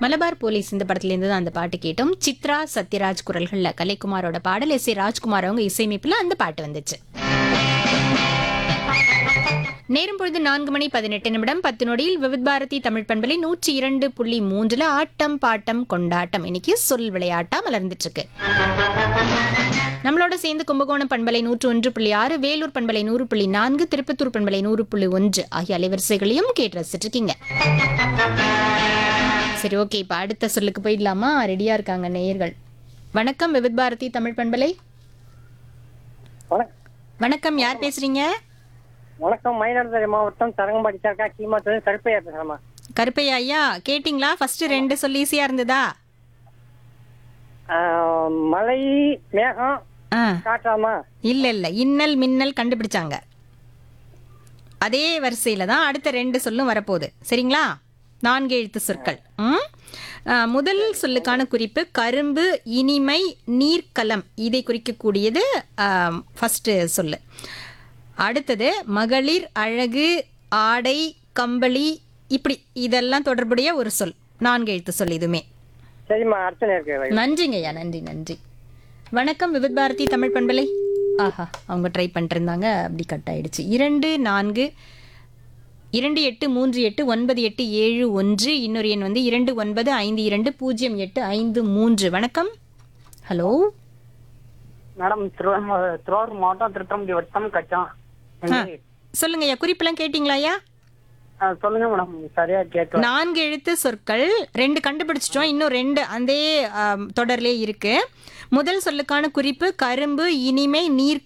Malabar police இந்த படத்துலேருந்து தான் அந்த பாட்டு கேட்டோம் சித்ரா சத்யராஜ் குரல்கள்ல கலைக்குமாரோட பாடல் எஸ் ஏ ராஜ்குமார் அவங்க இசையமைப்பில் அந்த பாட்டு வந்துச்சு நேரம் பொழுது நான்கு மணி பதினெட்டு நிமிடம் பத்து நொடியில் விவித் பாரதி தமிழ் பண்பலை நூற்றி இரண்டு புள்ளி மூன்றுல ஆட்டம் பாட்டம் கொண்டாட்டம் இன்னைக்கு சொல் விளையாட்டா மலர்ந்துட்டு இருக்கு நம்மளோட சேர்ந்து கும்பகோணம் பண்பலை நூற்று ஒன்று புள்ளி ஆறு வேலூர் பண்பலை நூறு புள்ளி நான்கு திருப்பத்தூர் பண்பலை நூறு புள்ளி ஒன்று ஆகிய அலைவரிசைகளையும் கேட்டு ரசிச்சிட்டு இருக்கீங்க சரி ஓகே இப்போ அடுத்த சொல்லுக்கு போயிடலாமா ரெடியா இருக்காங்க நேயர்கள் வணக்கம் விவித் பாரதி தமிழ் பண்பலை வணக்கம் வணக்கம் யார் பேசுறீங்க வணக்கம் மயிலாடுதுறை மாவட்டம் தரங்கம்பாடி சர்க்கா கீமாத்துல கருப்பையா பேசுறேம்மா கருப்பையா ஐயா கேட்டிங்களா ஃபர்ஸ்ட் ரெண்டு சொல்லி ஈஸியா இருந்ததா ஆஹ், மழை மேகம் ஆ காற்றாமா இல்ல இல்ல இன்னல் மின்னல் கண்டுபிடிச்சாங்க அதே வரிசையில தான் அடுத்த ரெண்டு சொல்லும் வரப்போகுது சரிங்களா நான்கு எழுத்து சொற்கள் ம்? ஆ, முதல் சொல்லுக்கான குறிப்பு கரும்பு இனிமை நீர்க்கலம் இதை குறிக்கக்கூடியது ஃபர்ஸ்ட் சொல்லு அடுத்தது மகளிர் அழகு ஆடை கம்பளி இப்படி இதெல்லாம் தொடர்புடைய ஒரு சொல் நான்கு எழுத்து சொல் இதுமே சரிம்மா அர்ச்சனை இருக்கு நன்றிங்க ஐயா நன்றி நன்றி வணக்கம் விவித் பாரதி தமிழ் பண்பலை ஆஹா அவங்க ட்ரை பண்ணிட்டு இருந்தாங்க அப்படி கட் ஆயிடுச்சு இரண்டு நான்கு இரண்டு எட்டு மூன்று எட்டு ஒன்பது எட்டு ஏழு ஒன்று இன்னொரு எண் வந்து இரண்டு ஒன்பது ஐந்து இரண்டு பூஜ்ஜியம் எட்டு ஐந்து மூன்று வணக்கம் ஹலோ மேடம் திருவாரூர் திருவாரூர் மாவட்டம் திருத்தம்பி வட்டம் கச்சான் சொல்லுங்க ஐயா குறிப்பெல்லாம் கேட்டிங்களா ஐயா சொல்லுங்க மேடம் சரியா கேட்கல நான்கு எழுத்து சொற்கள் ரெண்டு கண்டுபிடிச்சிட்டோம் இன்னும் ரெண்டு அதே ஆம், தொடர்லயே இருக்கு முதல் சொல்லுக்கான குறிப்பு கரும்பு இனிமை நீர்